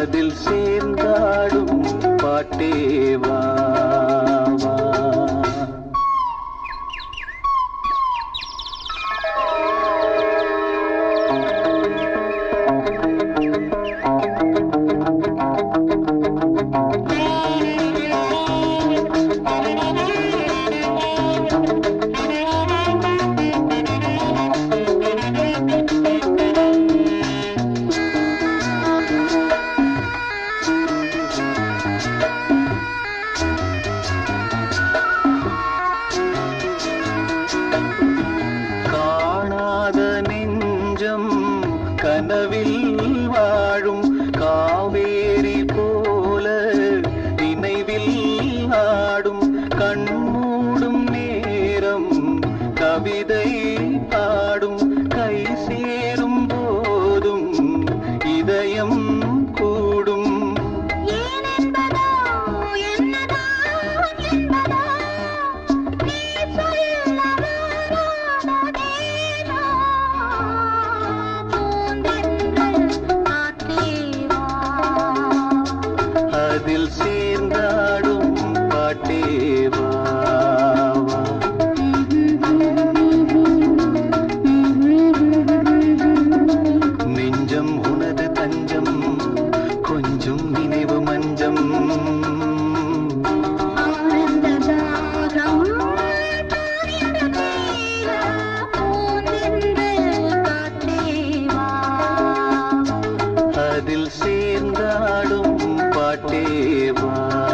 அதில் சேர்ந்தாடும் பாட்டேவா வா. காணாத நெஞ்சம் கனவில் வாழும் காவேரி போல நினைவில் ஆடும் கண்மூடும் நேரம் கவிதை பாடும் கை சேரும் போதும் இதயம் கூடும் ஏனென்பதோ என்னதான் என்பதோ நீ சொல்ல வராததேனோ பூந்தென்றல் காற்றேவா அதில் சேர்ந்தாடும் பாட்டேவா வா. நெஞ்சம் உனது தஞ்சம் கொஞ்சம் நினைவு மஞ்சம் ஆனந்த தாகம் தானியந்த தீர பூந்தென்றல் காற்றேவா அதில் சேர்ந்தாடும் பாட்டேவா